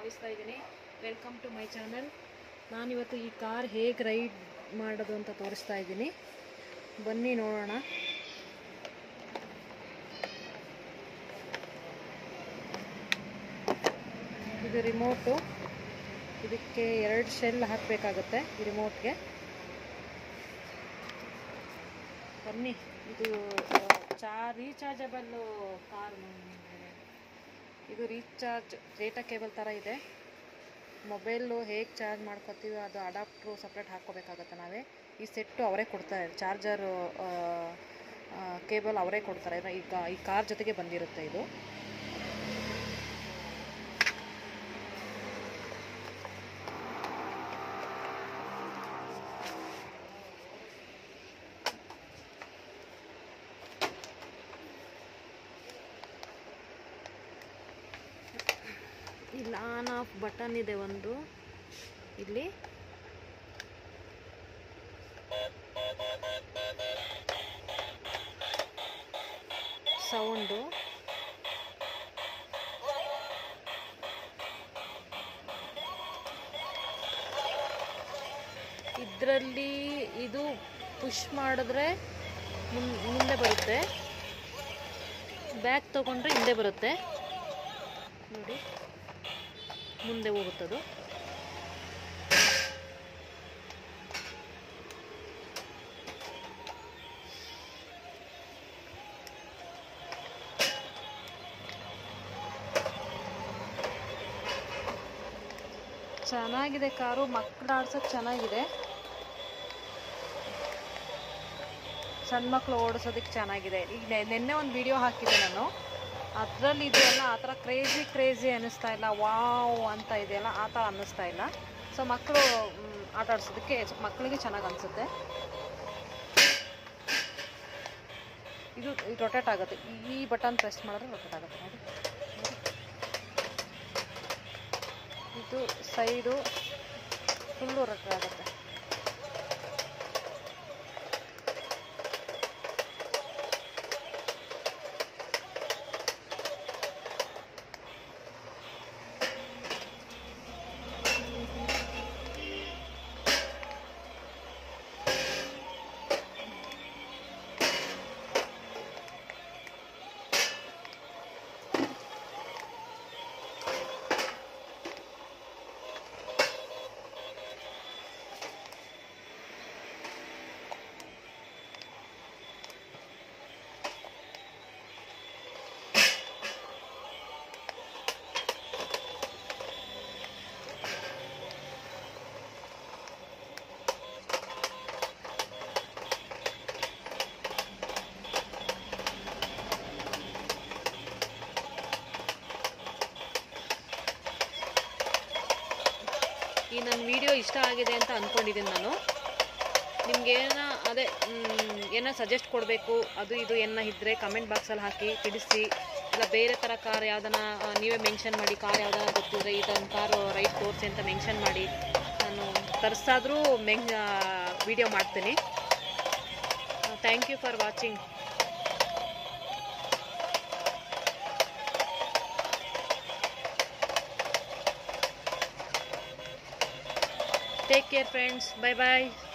ತೋರಿಸ್ತಾ ಇದ್ದೀನಿ welcome to my channel ನಾನಿವತ್ತು ಈ ಕಾರ್ ಹೇಗೆ ರೈಡ್ ಮಾಡೋದು ಅಂತ ತೋರಿಸ್ತಾ ಇದ್ದೀನಿ ಬನ್ನಿ ನೋಡೋಣ ಇದು ರಿಮೋಟು ಇದಕ್ಕೆ ಎರಡು ಶೆಲ್ ಹಾಕಬೇಕಾಗುತ್ತೆ ಈ ರಿಮೋಟ್ಗೆ ಬನ್ನಿ ಇದು ಚಾ ರೀಚಾರ್ಜಬಲ್ ಕಾರ್ ಇದು ರೀಚಾರ್ಜ್ ಡೇಟಾ ಕೇಬಲ್ ಥರ ಇದೆ ಮೊಬೈಲು ಹೇಗೆ ಚಾರ್ಜ್ ಮಾಡ್ಕೊತೀವಿ ಅದು ಅಡಾಪ್ಟ್ರು ಸಪ್ರೇಟ್ ಹಾಕ್ಕೋಬೇಕಾಗತ್ತೆ ನಾವೇ ಈ ಸೆಟ್ಟು ಅವರೇ ಕೊಡ್ತಾರೆ ಚಾರ್ಜರು ಕೇಬಲ್ ಅವರೇ ಕೊಡ್ತಾರೆ ಈಗ ಈ ಕಾರ್ ಜೊತೆಗೆ ಬಂದಿರುತ್ತೆ ಇದು ಇಲ್ಲಿ ಆನ್ ಆಫ್ ಬಟನ್ ಇದೆ ಒಂದು ಇಲ್ಲಿ ಸೌಂಡು ಇದರಲ್ಲಿ ಇದು ಪುಷ್ ಮಾಡಿದ್ರೆ ಮುನ್ ಮುಂದೆ ಬರುತ್ತೆ ಬ್ಯಾಕ್ ತಗೊಂಡ್ರೆ ಹಿಂದೆ ಬರುತ್ತೆ ನೋಡಿ ಮುಂದೆ ಹೋಗುತ್ತದು ಚೆನ್ನಾಗಿದೆ ಕಾರು ಮಕ್ಕಳು ಆಡ್ಸೋಕ್ಕೆ ಚೆನ್ನಾಗಿದೆ ಸಣ್ಣ ಮಕ್ಕಳು ಓಡಿಸೋದಕ್ಕೆ ಚೆನ್ನಾಗಿದೆ ಈಗ ನೆ- ನೆನ್ನೆ ಒಂದು ವಿಡಿಯೋ ಹಾಕಿದ್ದೆ ನಾನು ಅದರಲ್ಲಿ ಇದೆಯಲ್ಲ ಆ ಥರ ಕ್ರೇಜಿ ಕ್ರೇಜಿ ಅನ್ನಿಸ್ತಾ ಇಲ್ಲ ವಾವ್ ಅಂತ ಇದೆಯಲ್ಲ ಆ ಥರ ಅನ್ನಿಸ್ತಾ ಇಲ್ಲ ಸೊ ಮಕ್ಕಳು ಮ್, ಆಟ ಆಡ್ಸೋದಕ್ಕೆ ಮಕ್ಕಳಿಗೆ ಚೆನ್ನಾಗಿ ಅನಿಸುತ್ತೆ ಇದು ರೊಟೇಟ್ ಆಗುತ್ತೆ ಈ- ಈ ಬಟನ್ ಪ್ರೆಸ್ ಮಾಡಿದ್ರೆ ರೊಟೇಟ್ ಆಗುತ್ತೆ ನೋಡಿ ಇದು ಸೈಡು ಫುಲ್ಲು ರೊಟೇಟ್ ಆಗುತ್ತೆ ಈ ನನ್ನ ವಿಡಿಯೋ ಇಷ್ಟ ಆಗಿದೆ ಅಂತ ಅಂದ್ಕೊಂಡಿದ್ದೀನಿ ನಾನು ನಿಮ್ಗೆ ಏನ ಅದೇ ಮ್, ಏನೋ ಸಜೆಸ್ಟ್ ಕೊಡಬೇಕು ಅದು ಇದು ಏನ ಇದ್ದರೆ ಕಮೆಂಟ್ ಬಾಕ್ಸಲ್ಲಿ ಹಾಕಿ ತಿಳಿಸಿ ಇಲ್ಲ ಬೇರೆ ಥರ ಕಾರ್ ಯಾವ್ದನ್ನ ಆ, ನೀವೇ ಮೆನ್ಷನ್ ಮಾಡಿ ಕಾರ್ ಯಾವ್ದನ್ನ ಗೊತ್ತಿದ್ರೆ ಇದೊಂದು ಕಾರು ರೈಟ್ ತೋರಿಸಿ ಅಂತ ಮೆನ್ಷನ್ ಮಾಡಿ ನಾನು ತರಿಸಾದ್ರೂ ಮೆನ್ ವಿಡಿಯೋ ಮಾಡ್ತೀನಿ thank you for watching take care friends bye bye